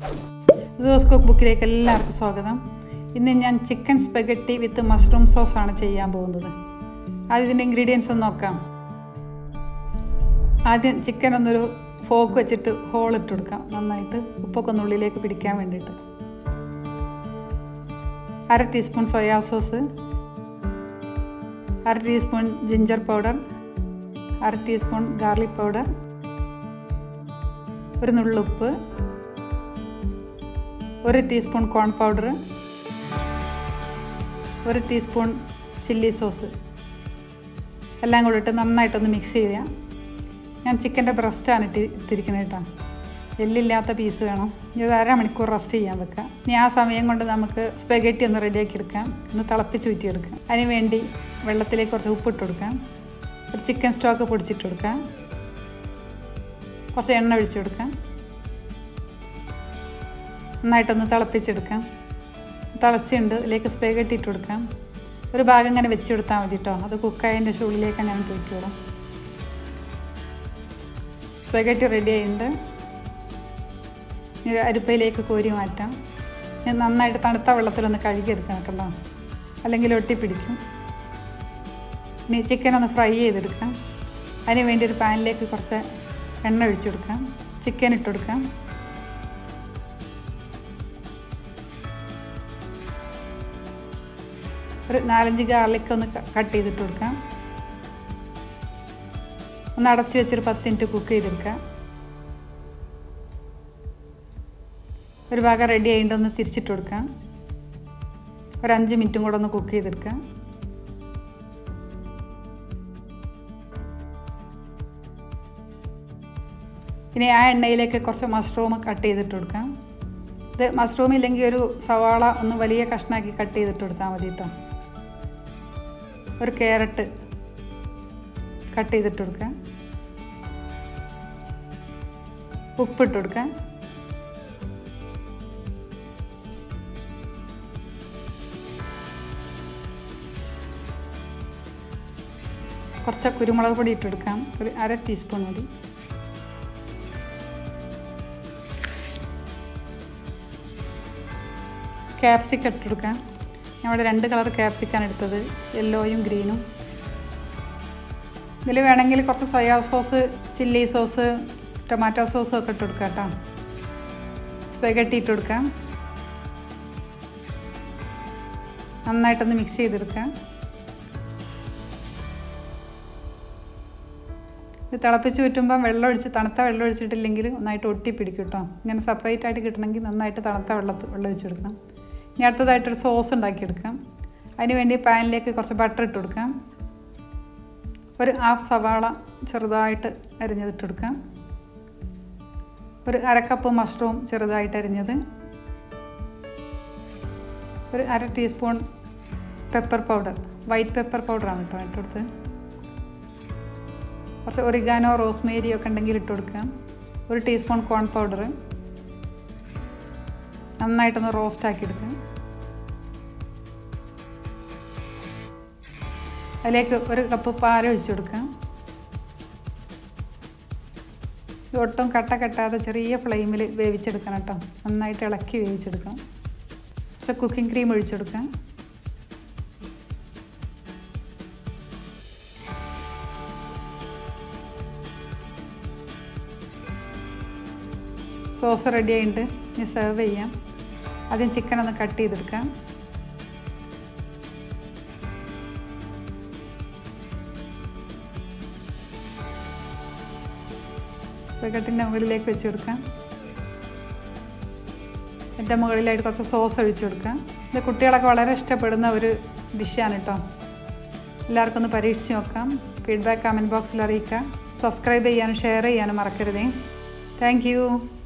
Jose cook ബുക്കിലേക്ക് എല്ലാവർക്കും സ്വാഗതം ഇന്ന് ഞാൻ ചിക്കൻ സ്പെഗറ്റി വിത്ത് മഷ്റൂം സോസാണ് ചെയ്യാൻ പോകുന്നത് ആദ്യം ഇതിൻ്റെ ഇൻഗ്രീഡിയൻസ് ഒന്ന് നോക്കാം ആദ്യം ചിക്കൻ ഒന്നൊരു ഫോക്ക് വെച്ചിട്ട് ഹോൾ ഇട്ട് കൊടുക്കാം നന്നായിട്ട് ഉപ്പൊക്കെ ഒന്ന് ഉള്ളിലേക്ക് പിടിക്കാൻ വേണ്ടിയിട്ട് അര ടീസ്പൂൺ സോയാ സോസ് അര ടീസ്പൂൺ ജിഞ്ചർ പൗഡർ അര ടീസ്പൂൺ ഗാർലിക് പൗഡർ ഒരു നുള്ളുപ്പ് ഒരു ടീസ്പൂൺ കോൺ പൗഡർ ഒരു ടീസ്പൂൺ ചില്ലി സോസ് എല്ലാം കൂടി ഇട്ട് നന്നായിട്ടൊന്ന് മിക്സ് ചെയ്യാം ഞാൻ ചിക്കൻ്റെ ബ്രസ്റ്റാണ് ഇട്ട് ഇട്ടിരിക്കുന്നത് കേട്ടോ എല്ലില്ലാത്ത പീസ് വേണം ഇത് അരമണിക്കൂർ റെസ്റ്റ് ചെയ്യാൻ വെക്കാം ഇനി ആ സമയം കൊണ്ട് നമുക്ക് സ്പെഗറ്റി ഒന്ന് റെഡിയാക്കി എടുക്കാം ഒന്ന് തിളപ്പിച്ച് ഊറ്റിയെടുക്കാം അതിന് വേണ്ടി വെള്ളത്തിലേക്ക് കുറച്ച് ഉപ്പിട്ട് കൊടുക്കാം ഒരു ചിക്കൻ സ്റ്റോക്ക് പൊടിച്ചിട്ട് കൊടുക്കാം കുറച്ച് എണ്ണ ഒഴിച്ചു കൊടുക്കാം നന്നായിട്ടൊന്ന് തിളപ്പിച്ചെടുക്കാം തിളച്ചുണ്ട് ഇതിലേക്ക് സ്പെഗറ്റി ഇട്ട് കൊടുക്കാം ഒരു ഭാഗം ഇങ്ങനെ വെച്ച് കൊടുത്താൽ മതി കേട്ടോ അത് കുക്കായതിൻ്റെ ഉള്ളിലേക്ക് അങ്ങനെ തൂക്കിയോളാം സ്പെഗറ്റി റെഡി ആയിട്ടുണ്ട് ഇനി അരിപ്പയിലേക്ക് കോരി മാറ്റാം ഇനി നന്നായിട്ട് തണുത്ത വെള്ളത്തിലൊന്ന് കഴുകിയെടുക്കണം കേട്ടോ അല്ലെങ്കിൽ ഒട്ടിപ്പിടിക്കും ഇനി ചിക്കൻ ഒന്ന് ഫ്രൈ ചെയ്തെടുക്കാം അതിന് വേണ്ടി ഒരു പാനിലേക്ക് കുറച്ച് എണ്ണ ഒഴിച്ചു കൊടുക്കാം ചിക്കൻ ഇട്ട് കൊടുക്കാം ഒരു നാലഞ്ച് ഗാർലിക് ഒന്ന് കട്ട് ചെയ്തിട്ട് കൊടുക്കാം ഒന്ന് അടച്ചു വെച്ചൊരു പത്ത് മിനിറ്റ് കുക്ക് ചെയ്തെടുക്കാം ഒരു ഭാഗം റെഡി ആയിട്ട് ഒന്ന് തിരിച്ചിട്ട് കൊടുക്കാം ഒരു അഞ്ച് മിനിറ്റും കൂടെ ഒന്ന് കുക്ക് ചെയ്തെടുക്കാം ഇനി ആ എണ്ണയിലേക്ക് കുറച്ച് മഷ്റൂം കട്ട് ചെയ്തിട്ട് കൊടുക്കാം ഇത് മഷ്റൂം ഇല്ലെങ്കിൽ ഒരു സവാള ഒന്ന് വലിയ കഷ്ണാക്കി കട്ട് ചെയ്തിട്ട് കൊടുത്താൽ മതി കേട്ടോ ഒരു ക്യാരറ്റ് കട്ട് ചെയ്തിട്ട് കൊടുക്കാം ഉപ്പിട്ട് കൊടുക്കാം കുറച്ച് കുരുമുളക് പൊടി ഇട്ട് കൊടുക്കാം ഒരു അര ടീസ്പൂൺ മതി ക്യാപ്സിക്കം ഇട്ട് കൊടുക്കാം ഞങ്ങളുടെ രണ്ട് കളർ ക്യാപ്സിക്കാണ് എടുത്തത് യെല്ലോയും ഗ്രീനും ഇതിൽ വേണമെങ്കിൽ കുറച്ച് soya sauce chilli sauce tomato സോസും ഒക്കെ ഇട്ട് കൊടുക്കാം കേട്ടോ സ്പെഗട്ടി ഇട്ട് കൊടുക്കാം നന്നായിട്ടൊന്ന് മിക്സ് ചെയ്തെടുക്കാം ഇത് തിളപ്പിച്ച് ചുറ്റുമ്പം വെള്ളം ഒഴിച്ച് തണുത്ത വെള്ളം ഒഴിച്ചിട്ടില്ലെങ്കിൽ നന്നായിട്ട് ഒട്ടിപ്പിടിക്കും കേട്ടോ ഇങ്ങനെ സെപ്പറേറ്റ് ആയിട്ട് കിട്ടണമെങ്കിൽ നന്നായിട്ട് തണുത്ത വെള്ളത്തിൽ വെള്ളം ഒഴിച്ച് കൊടുക്കണം ഇനി അടുത്തതായിട്ടൊരു സോസ് ഉണ്ടാക്കിയെടുക്കാം അതിന് വേണ്ടി പാനിലേക്ക് കുറച്ച് ബട്ടർ ഇട്ട് കൊടുക്കാം ഒരു ഹാഫ് സവാള ചെറുതായിട്ട് അരിഞ്ഞതിട്ട് കൊടുക്കാം ഒരു അരക്കപ്പ് മഷ്റൂം ചെറുതായിട്ട് അരിഞ്ഞത് ഒരു അര teaspoon pepper powder white pepper പൗഡറാണ് കേട്ടോ ഇട്ട് കൊടുത്ത് കുറച്ച് ഒറിഗാനോ റോസ്മേരി ഒക്കെ ഉണ്ടെങ്കിൽ ഇട്ട് കൊടുക്കാം ഒരു ടീസ്പൂൺ കോൺ പൗഡർ നന്നായിട്ടൊന്ന് റോസ്റ്റ് ആക്കി എടുക്കാം അതിലേക്ക് ഒരു കപ്പ് പാൽ ഒഴിച്ചു കൊടുക്കാം ഒട്ടും കട്ട കെട്ടാതെ ചെറിയ ഫ്ലെയിമിൽ വേവിച്ചെടുക്കണം കേട്ടോ നന്നായിട്ട് ഇളക്കി വേവിച്ചെടുക്കാം കുറച്ച് കുക്കിംഗ് ക്രീം ഒഴിച്ചു കൊടുക്കാം സോസ് റെഡി ആയിട്ട് ഇനി സെർവ് ചെയ്യാം ആദ്യം ചിക്കൻ ഒന്ന് കട്ട് ചെയ്തെടുക്കാം സ്പെഗട്ടിൻ്റെ മുകളിലേക്ക് വെച്ച് കൊടുക്കാം എൻ്റെ മുകളിലായിട്ട് കുറച്ച് സോസ് ഒഴിച്ചു കൊടുക്കാം ഇത് കുട്ടികളൊക്കെ വളരെ ഇഷ്ടപ്പെടുന്ന ഒരു ഡിഷാണ് കേട്ടോ എല്ലാവർക്കും ഒന്ന് പരീക്ഷിച്ച് നോക്കാം ഫീഡ്ബാക്ക് കമൻറ്റ് ബോക്സിൽ അറിയിക്കാം സബ്സ്ക്രൈബ് ചെയ്യാനും ഷെയർ ചെയ്യാനും മറക്കരുതേ താങ്ക്